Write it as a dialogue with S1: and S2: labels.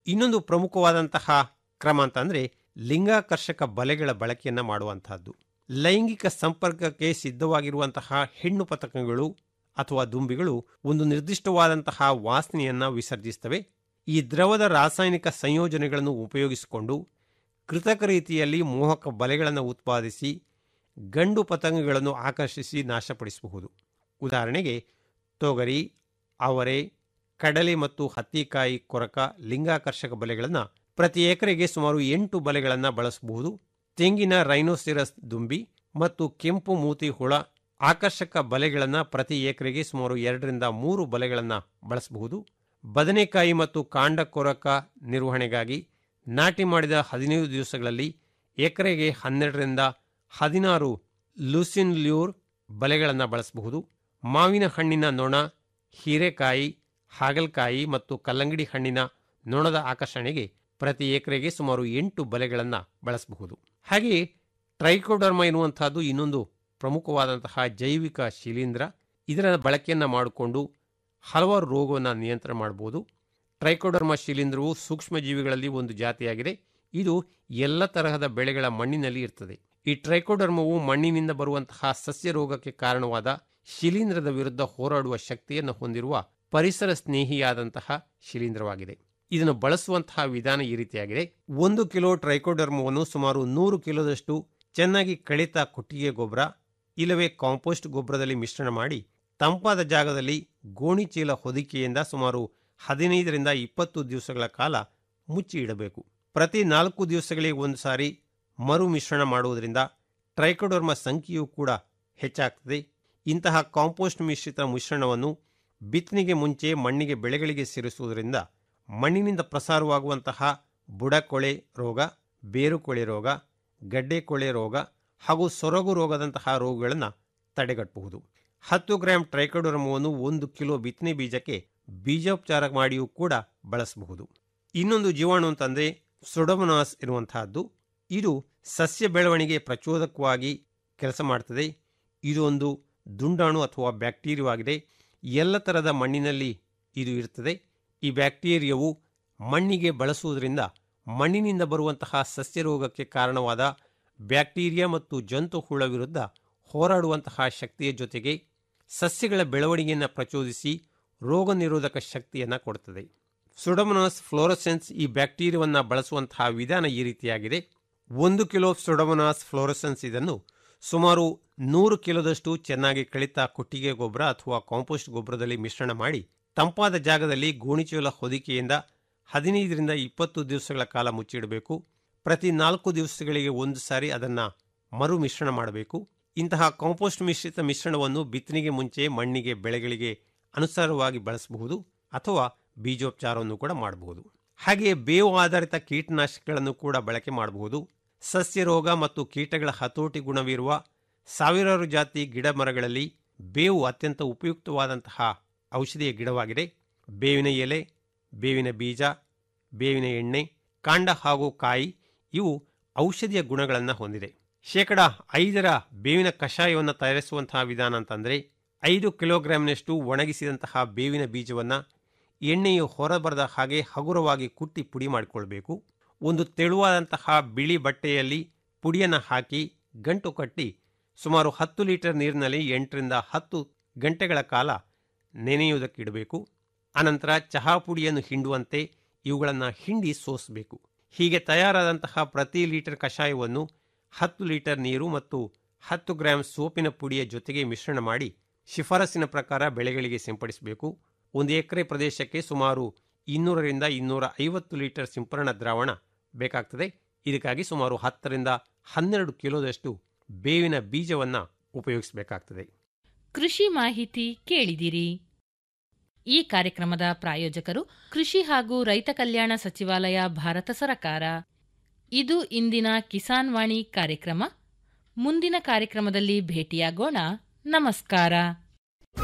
S1: ಇನ್ನೊಂದು ಪ್ರಮುಖವಾದಂತಹ ಕ್ರಮ ಅಂತಂದ್ರೆ ಲಿಂಗಾಕರ್ಷಕ ಬಲೆಗಳ ಬಳಕೆಯನ್ನ ಮಾಡುವಂತಹದ್ದು ಲೈಂಗಿಕ ಸಂಪರ್ಕಕ್ಕೆ ಸಿದ್ಧವಾಗಿರುವಂತಹ ಹೆಣ್ಣು ಪತಂಗಗಳು ಅಥವಾ ದುಂಬಿಗಳು ಒಂದು ನಿರ್ದಿಷ್ಟವಾದಂತಹ ವಾಸನೆಯನ್ನ ವಿಸರ್ಜಿಸ್ತವೆ ಈ ದ್ರವದ ರಾಸಾಯನಿಕ ಸಂಯೋಜನೆಗಳನ್ನು ಉಪಯೋಗಿಸಿಕೊಂಡು ಕೃತಕ ರೀತಿಯಲ್ಲಿ ಮೋಹಕ ಬಲೆಗಳನ್ನು ಉತ್ಪಾದಿಸಿ ಗಂಡು ಪತಂಗಗಳನ್ನು ಆಕರ್ಷಿಸಿ ನಾಶಪಡಿಸಬಹುದು ಉದಾಹರಣೆಗೆ ತೊಗರಿ ಅವರೆ ಕಡಲೆ ಮತ್ತು ಹತ್ತಿಕಾಯಿ ಕೊರಕ ಲಿಂಗಾಕರ್ಷಕ ಬಲೆಗಳನ್ನು ಪ್ರತಿ ಎಕರೆಗೆ ಸುಮಾರು ಎಂಟು ಬಲೆಗಳನ್ನು ಬಳಸಬಹುದು ತೆಂಗಿನ ರೈನೋಸಿರಸ್ ದುಂಬಿ ಮತ್ತು ಕೆಂಪು ಮೂತಿ ಹುಳ ಆಕರ್ಷಕ ಬಲೆಗಳನ್ನು ಪ್ರತಿ ಎಕರೆಗೆ ಸುಮಾರು ಎರಡರಿಂದ ಮೂರು ಬಲೆಗಳನ್ನು ಬಳಸಬಹುದು ಬದನೆಕಾಯಿ ಮತ್ತು ಕಾಂಡ ಕೊರಕ ನಿರ್ವಹಣೆಗಾಗಿ ನಾಟಿ ಮಾಡಿದ ಹದಿನೈದು ದಿವಸಗಳಲ್ಲಿ ಎಕರೆಗೆ ಹನ್ನೆರಡರಿಂದ ಹದಿನಾರು ಲೂಸಿನ್ ಲ್ಯೂರ್ ಬಲೆಗಳನ್ನು ಬಳಸಬಹುದು ಮಾವಿನ ಹಣ್ಣಿನ ನೊಣ ಹೀರೆಕಾಯಿ ಹಾಗಲಕಾಯಿ ಮತ್ತು ಕಲ್ಲಂಗಡಿ ಹಣ್ಣಿನ ನೊಣದ ಆಕರ್ಷಣೆಗೆ ಪ್ರತಿ ಎಕರೆಗೆ ಸುಮಾರು ಎಂಟು ಬಲೆಗಳನ್ನು ಬಳಸಬಹುದು ಹಾಗೆಯೇ ಟ್ರೈಕೋಡರ್ಮ ಎನ್ನುವಂತಹದ್ದು ಇನ್ನೊಂದು ಪ್ರಮುಖವಾದಂತಹ ಜೈವಿಕ ಶಿಲೀಂಧ್ರ ಇದರ ಬಳಕೆಯನ್ನು ಮಾಡಿಕೊಂಡು ಹಲವಾರು ರೋಗವನ್ನು ನಿಯಂತ್ರಣ ಮಾಡಬಹುದು ಟ್ರೈಕೋಡರ್ಮ ಶಿಲೀಂಧ್ರವು ಸೂಕ್ಷ್ಮಜೀವಿಗಳಲ್ಲಿ ಒಂದು ಜಾತಿಯಾಗಿದೆ ಇದು ಎಲ್ಲ ತರಹದ ಬೆಳೆಗಳ ಮಣ್ಣಿನಲ್ಲಿ ಇರ್ತದೆ ಈ ಟ್ರೈಕೋಡರ್ಮವು ಮಣ್ಣಿನಿಂದ ಬರುವಂತಹ ಸಸ್ಯ ರೋಗಕ್ಕೆ ಕಾರಣವಾದ ಶಿಲೀಂಧ್ರದ ವಿರುದ್ಧ ಹೋರಾಡುವ ಶಕ್ತಿಯನ್ನು ಹೊಂದಿರುವ ಪರಿಸರ ಸ್ನೇಹಿಯಾದಂತಹ ಶಿಲೀಂಧ್ರವಾಗಿದೆ ಇದನ್ನು ಬಳಸುವಂತಹ ವಿಧಾನ ಈ ರೀತಿಯಾಗಿದೆ ಒಂದು ಕಿಲೋ ಟ್ರೈಕೋಡರ್ಮವನ್ನು ಸುಮಾರು ನೂರು ಕಿಲೋದಷ್ಟು ಚೆನ್ನಾಗಿ ಕಳಿತ ಕೊಟ್ಟಿಗೆ ಗೊಬ್ಬರ ಇಲ್ಲವೇ ಕಾಂಪೋಸ್ಟ್ ಗೊಬ್ಬರದಲ್ಲಿ ಮಿಶ್ರಣ ಮಾಡಿ ತಂಪಾದ ಜಾಗದಲ್ಲಿ ಗೋಣಿ ಚೀಲ ಹೊದಿಕೆಯಿಂದ ಸುಮಾರು ಹದಿನೈದರಿಂದ ಇಪ್ಪತ್ತು ದಿವಸಗಳ ಕಾಲ ಮುಚ್ಚಿ ಇಡಬೇಕು ಪ್ರತಿ ನಾಲ್ಕು ದಿವಸಗಳಿಗೆ ಒಂದು ಸಾರಿ ಮರು ಮಿಶ್ರಣ ಮಾಡುವುದರಿಂದ ಟ್ರೈಕೋಡರ್ಮ ಸಂಖ್ಯೆಯೂ ಕೂಡ ಹೆಚ್ಚಾಗ್ತದೆ ಇಂತಹ ಕಾಂಪೋಸ್ಟ್ ಮಿಶ್ರಿತ ಮಿಶ್ರಣವನ್ನು ಬಿತ್ತನೆಗೆ ಮುಂಚೆ ಮಣ್ಣಿಗೆ ಬೆಳೆಗಳಿಗೆ ಸೇರಿಸುವುದರಿಂದ ಮಣ್ಣಿನಿಂದ ಪ್ರಸಾರವಾಗುವಂತಹ ಬುಡಕೊಳೆ ರೋಗ ಬೇರುಕೊಳೆ ರೋಗ ಗಡ್ಡೆ ಕೊಳೆ ರೋಗ ಹಾಗೂ ಸೊರಗು ರೋಗದಂತಹ ರೋಗಗಳನ್ನು ತಡೆಗಟ್ಟಬಹುದು ಹತ್ತು ಗ್ರಾಂ ಟ್ರೈಕೋಡರ್ಮವನ್ನು ಒಂದು ಕಿಲೋ ಬಿತ್ತನೆ ಬೀಜಕ್ಕೆ ಬೀಜೋಪಚಾರ ಮಾಡಿಯೂ ಕೂಡ ಬಳಸಬಹುದು ಇನ್ನೊಂದು ಜೀವಾಣು ಅಂತಂದರೆ ಸೊಡೊಮನಾಸ್ ಇರುವಂತಹದ್ದು ಇದು ಸಸ್ಯ ಬೆಳವಣಿಗೆ ಪ್ರಚೋದಕವಾಗಿ ಕೆಲಸ ಮಾಡ್ತದೆ ಇದು ಒಂದು ದುಂಡಾಣು ಅಥವಾ ಬ್ಯಾಕ್ಟೀರಿಯಾವಾಗಿದೆ ಎಲ್ಲ ಥರದ ಮಣ್ಣಿನಲ್ಲಿ ಇದು ಇರ್ತದೆ ಈ ಬ್ಯಾಕ್ಟೀರಿಯಾವು ಮಣ್ಣಿಗೆ ಬಳಸುವುದರಿಂದ ಮಣ್ಣಿನಿಂದ ಬರುವಂತಹ ಸಸ್ಯ ರೋಗಕ್ಕೆ ಕಾರಣವಾದ ಬ್ಯಾಕ್ಟೀರಿಯಾ ಮತ್ತು ಜಂತು ಹುಳ ವಿರುದ್ಧ ಹೋರಾಡುವಂತಹ ಶಕ್ತಿಯ ಜೊತೆಗೆ ಸಸ್ಯಗಳ ಬೆಳವಣಿಗೆಯನ್ನು ಪ್ರಚೋದಿಸಿ ರೋಗ ನಿರೋಧಕ ಶಕ್ತಿಯನ್ನು ಕೊಡುತ್ತದೆ ಸುಡಮನಾಸ್ ಫ್ಲೋರಸೆನ್ಸ್ ಈ ಬ್ಯಾಕ್ಟೀರಿಯಾವನ್ನು ಬಳಸುವಂತಹ ವಿಧಾನ ಈ ರೀತಿಯಾಗಿದೆ ಒಂದು ಕಿಲೋ ಸುಡಮನಾಸ್ ಫ್ಲೋರಸೆನ್ಸ್ ಇದನ್ನು ಸುಮಾರು ನೂರು ಕಿಲೋದಷ್ಟು ಚೆನ್ನಾಗಿ ಕಳಿತ ಕೊಟ್ಟಿಗೆ ಗೊಬ್ಬರ ಅಥವಾ ಕಾಂಪೋಸ್ಟ್ ಗೊಬ್ಬರದಲ್ಲಿ ಮಿಶ್ರಣ ಮಾಡಿ ತಂಪಾದ ಜಾಗದಲ್ಲಿ ಗೋಣಿಚೀಲ ಹೊದಿಕೆಯಿಂದ ಹದಿನೈದರಿಂದ ಇಪ್ಪತ್ತು ದಿವಸಗಳ ಕಾಲ ಮುಚ್ಚಿಡಬೇಕು ಪ್ರತಿ ನಾಲ್ಕು ದಿವಸಗಳಿಗೆ ಒಂದು ಸಾರಿ ಅದನ್ನು ಮರು ಮಿಶ್ರಣ ಮಾಡಬೇಕು ಇಂತಹ ಕಾಂಪೋಸ್ಟ್ ಮಿಶ್ರಿತ ಮಿಶ್ರಣವನ್ನು ಬಿತ್ತನೆಗೆ ಮುಂಚೆ ಮಣ್ಣಿಗೆ ಬೆಳೆಗಳಿಗೆ ಅನುಸಾರವಾಗಿ ಬಳಸಬಹುದು ಅಥವಾ ಬೀಜೋಪಚಾರವನ್ನು ಕೂಡ ಮಾಡಬಹುದು ಹಾಗೆಯೇ ಬೇವು ಆಧಾರಿತ ಕೀಟನಾಶಕಗಳನ್ನು ಕೂಡ ಬಳಕೆ ಮಾಡಬಹುದು ಸಸ್ಯ ರೋಗ ಮತ್ತು ಕೀಟಗಳ ಹತೋಟಿ ಗುಣವಿರುವ ಸಾವಿರಾರು ಜಾತಿ ಗಿಡ ಮರಗಳಲ್ಲಿ ಬೇವು ಅತ್ಯಂತ ಉಪಯುಕ್ತವಾದಂತಹ ಔಷಧಿಯ ಗಿಡವಾಗಿದೆ ಬೇವಿನ ಎಲೆ ಬೇವಿನ ಬೀಜ ಬೇವಿನ ಎಣ್ಣೆ ಕಾಂಡ ಹಾಗೂ ಕಾಯಿ ಇವು ಔಷಧಿಯ ಗುಣಗಳನ್ನು ಹೊಂದಿದೆ ಶೇಕಡ ಐದರ ಬೇವಿನ ಕಷಾಯವನ್ನು ತಯಾರಿಸುವಂತಹ ವಿಧಾನ ಅಂತಂದರೆ ಐದು ಕಿಲೋಗ್ರಾಂನಷ್ಟು ಒಣಗಿಸಿದಂತಹ ಬೇವಿನ ಬೀಜವನ್ನು ಎಣ್ಣೆಯು ಹೊರಬರದ ಹಾಗೆ ಹಗುರವಾಗಿ ಕುಟ್ಟಿ ಪುಡಿ ಮಾಡಿಕೊಳ್ಬೇಕು ಒಂದು ತೆಳುವಾದಂತಹ ಬಿಳಿ ಬಟ್ಟೆಯಲ್ಲಿ ಪುಡಿಯನ್ನು ಹಾಕಿ ಗಂಟು ಕಟ್ಟಿ ಸುಮಾರು ಹತ್ತು ಲೀಟರ್ ನೀರಿನಲ್ಲಿ ಎಂಟರಿಂದ ಹತ್ತು ಗಂಟೆಗಳ ಕಾಲ ನೆನೆಯುವುದಕ್ಕಿಡಬೇಕು ಅನಂತರ ಚಹಾ ಪುಡಿಯನ್ನು ಹಿಂಡುವಂತೆ ಇವುಗಳನ್ನು ಹಿಂಡಿ ಸೋಸಬೇಕು ಹೀಗೆ ತಯಾರಾದಂತಹ ಪ್ರತಿ ಲೀಟರ್ ಕಷಾಯವನ್ನು ಹತ್ತು ಲೀಟರ್ ನೀರು ಮತ್ತು ಹತ್ತು ಗ್ರಾಂ ಸೋಪಿನ ಪುಡಿಯ ಜೊತೆಗೆ ಮಿಶ್ರಣ ಮಾಡಿ ಶಿಫಾರಸಿನ ಪ್ರಕಾರ ಬೆಳೆಗಳಿಗೆ ಸಿಂಪಡಿಸಬೇಕು ಒಂದು ಎಕರೆ ಪ್ರದೇಶಕ್ಕೆ ಸುಮಾರು ಇನ್ನೂರರಿಂದ ಇನ್ನೂರ ಐವತ್ತು ಲೀಟರ್ ಸಿಂಪರಣಾ ದ್ರಾವಣ ಬೇಕಾಗ್ತದೆ ಇದಕ್ಕಾಗಿ ಸುಮಾರು ಹತ್ತರಿಂದ ಹನ್ನೆರಡು ಕಿಲೋದಷ್ಟು ಬೇವಿನ ಬೀಜವನ್ನು ಉಪಯೋಗಿಸಬೇಕಾಗ್ತದೆ
S2: ಕೃಷಿ ಮಾಹಿತಿ ಕೇಳಿದಿರಿ ಈ ಕಾರ್ಯಕ್ರಮದ ಪ್ರಾಯೋಜಕರು ಕೃಷಿ ಹಾಗೂ ರೈತ ಕಲ್ಯಾಣ ಸಚಿವಾಲಯ ಭಾರತ ಸರಕಾರ ಇದು ಇಂದಿನ ಕಿಸಾನ್ ವಾಣಿ ಕಾರ್ಯಕ್ರಮ ಮುಂದಿನ ಕಾರ್ಯಕ್ರಮದಲ್ಲಿ ಭೇಟಿಯಾಗೋಣ ನಮಸ್ಕಾರ